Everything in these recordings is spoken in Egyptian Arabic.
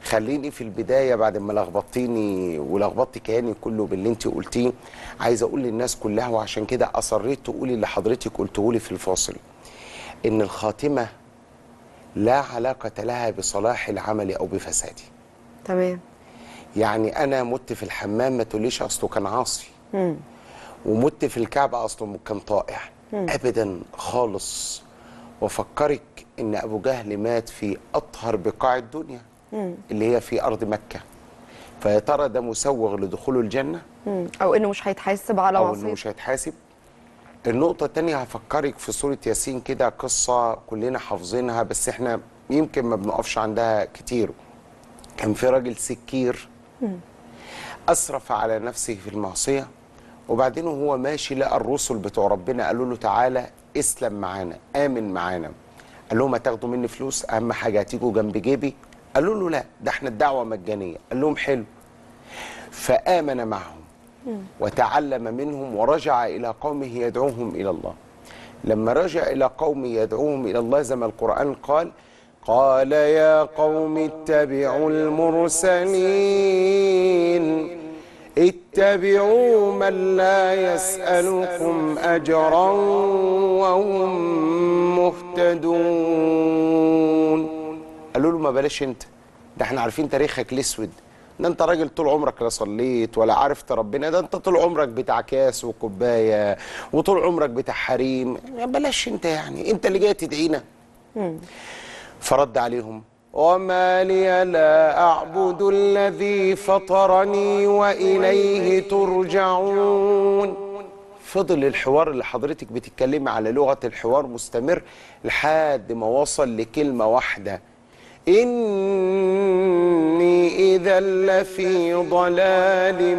خليني في البدايه بعد ما لخبطتيني ولخبطت كياني كله باللي انت قلتيه عايز اقول للناس كلها وعشان كده اصريت تقولي اللي حضرتك قلته لي في الفاصل ان الخاتمه لا علاقه لها بصلاح العمل او بفساده تمام يعني انا مت في الحمام ما تقوليش اصله كان عاصي ومت في الكعبه اصله كان طائع ابدا خالص وفكرك ان ابو جهل مات في اطهر بقاع الدنيا اللي هي في ارض مكه فيا ترى ده مسوغ لدخول الجنه مم. او انه مش هيتحاسب على او انه معصيه مش هيتحاسب النقطة التانية هفكرك في سورة ياسين كده قصة كلنا حافظينها بس احنا يمكن ما بنقفش عندها كتير كان في راجل سكير أسرف على نفسه في المعصية وبعدين وهو ماشي لقى الرسل بتوع ربنا قالوا له تعالى اسلم معانا آمن معانا قال لهم هتاخدوا مني فلوس أهم حاجة هتيجوا جنب جيبي قالوا له لا ده احنا الدعوة مجانية قال لهم حلو فآمن معهم وتعلم منهم ورجع إلى قومه يدعوهم إلى الله لما رجع إلى قومه يدعوهم إلى الله زي ما القرآن قال قال يا قوم اتبعوا المرسلين اتبعوا من لا يسألكم أجرا وهم مهتدون قالوا له ما بلاش انت ده احنا عارفين تاريخك الاسود ده انت راجل طول عمرك لا صليت ولا عرفت ربنا ده انت طول عمرك بتاع كاس وكوبايه وطول عمرك بتاع حريم يا بلاش انت يعني انت اللي جاي تدعينا فرد عليهم وما لي لا أعبد الذي فطرني وإليه ترجعون فضل الحوار اللي حضرتك بتتكلمي على لغة الحوار مستمر لحد ما وصل لكلمة واحدة إني إذا لفي ضلال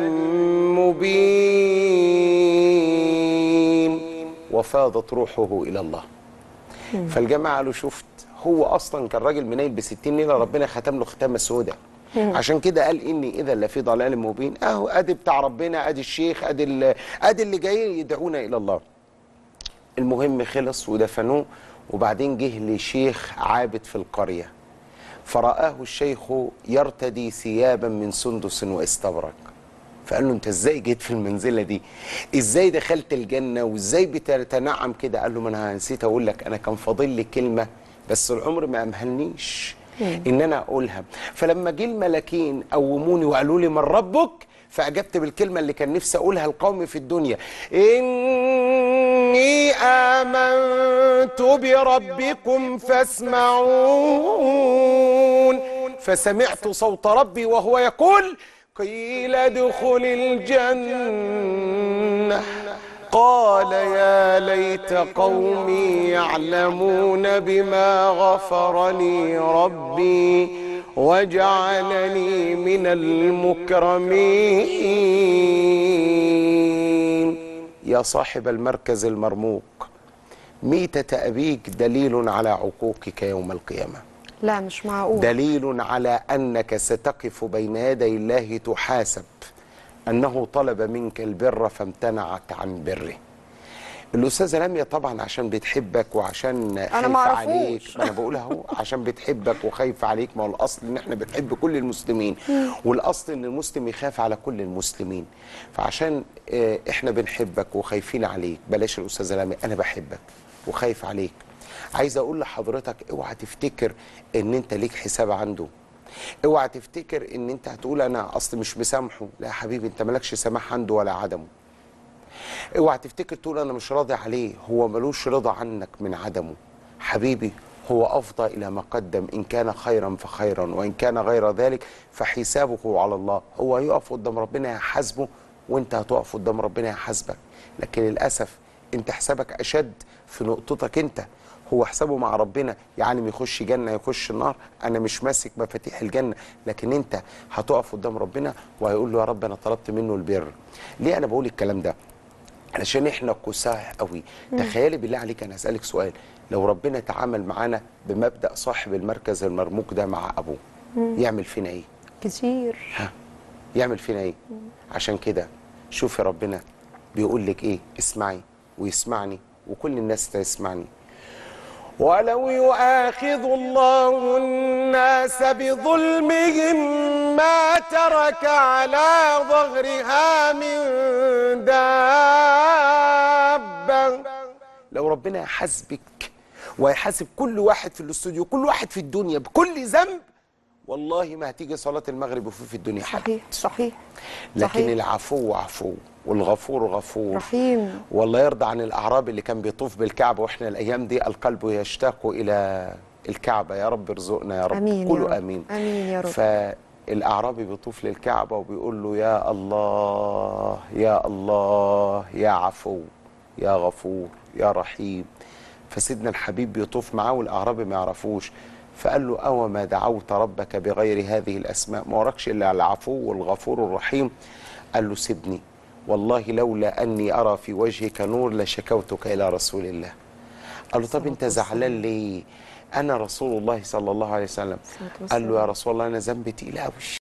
مبين وفاضت روحه إلى الله فالجماعة قالوا شفت هو اصلا كان راجل منيل ب 60 ليله ربنا ختم له ختامه سوداء عشان كده قال اني اذا لفي ضلال مبين اهو ادي بتاع ربنا ادي الشيخ ادي ال- ادي اللي جاي يدعونا الى الله المهم خلص ودفنوه وبعدين جه لشيخ عابد في القريه فرآه الشيخ يرتدي ثيابا من سندس واستبرق فقال له انت ازاي جيت في المنزله دي ازاي دخلت الجنه وازاي بتتنعم كده قال له ما انا نسيت اقول لك انا كان فاضل لي كلمه بس العمر ما امهلنيش ان انا اقولها فلما جه الملاكين قوموني وقالوا لي من ربك فاجبت بالكلمه اللي كان نفسي اقولها لقومي في الدنيا اني امنت بربكم فاسمعون فسمعت صوت ربي وهو يقول قيل ادخل الجنه قال يا ليت قومي يعلمون بما غفر لي ربي وجعلني من المكرمين يا صاحب المركز المرموق ميتة أبيك دليل على عقوقك يوم القيامة لا مش معقول دليل على أنك ستقف بين يدي الله تحاسب أنه طلب منك البر فامتنعت عن بره الأستاذة لميا طبعا عشان بتحبك وعشان خايفة معرفوش. عليك ما أنا بقولها أهو عشان بتحبك وخايفة عليك ما هو الأصل إن إحنا بنحب كل المسلمين والأصل إن المسلم يخاف على كل المسلمين فعشان آه، إحنا بنحبك وخايفين عليك بلاش الأستاذة لميا أنا بحبك وخايف عليك عايز أقول لحضرتك اوعى تفتكر إن أنت ليك حساب عنده اوعى تفتكر ان انت هتقول انا اصل مش مسامحه لا يا حبيبي انت مالكش سماح عنده ولا عدمه اوعى تفتكر تقول انا مش راضي عليه هو ملوش رضا عنك من عدمه حبيبي هو افضى الى ما قدم ان كان خيرا فخيرا وان كان غير ذلك فحسابه على الله هو هيقف قدام ربنا يحاسبه وانت هتقف قدام ربنا يحاسبك لكن للاسف انت حسابك اشد في نقطتك انت هو حسابه مع ربنا يعني يخش جنة يخش النار أنا مش ماسك مفاتيح الجنة لكن أنت هتقف قدام ربنا وهيقول له يا رب أنا طلبت منه البر ليه أنا بقول الكلام ده علشان احنا قساه قوي تخيلي بالله عليك انا هسالك سؤال لو ربنا تعامل معانا بمبدا صاحب المركز المرموق ده مع ابوه يعمل فينا ايه كتير ها يعمل فينا ايه عشان كده شوفي ربنا بيقول لك ايه اسمعي ويسمعني وكل الناس تسمعني ولو يؤاخذ الله الناس بظلمهم ما ترك على ظهرها من دابة لو ربنا يحاسبك ويحاسب كل واحد في الاستوديو كل واحد في الدنيا بكل ذنب والله ما هتيجي صلاة المغرب وفي في الدنيا حد صحيح صحيح لكن صحيح. العفو عفو والغفور غفور رحيم والله يرضى عن الأعرابي اللي كان بيطوف بالكعبة وإحنا الأيام دي القلب يشتاق إلى الكعبة يا رب ارزقنا يا رب امين يا قولوا رب آمين امين يا رب فالأعرابي بيطوف للكعبة وبيقول له يا الله يا الله يا عفو يا غفور يا رحيم فسيدنا الحبيب بيطوف معاه والأعرابي ما يعرفوش فقال له أو ما دعوت ربك بغير هذه الأسماء ما وراكش إلا العفو والغفور الرحيم قال له سيبني والله لولا أني أرى في وجهك نور لشكوتك إلى رسول الله قال له طب أنت زعلان ليه أنا رسول الله صلى الله عليه وسلم الصلاة قال له يا والسلام. رسول الله أنا ذنبي تقيل قوي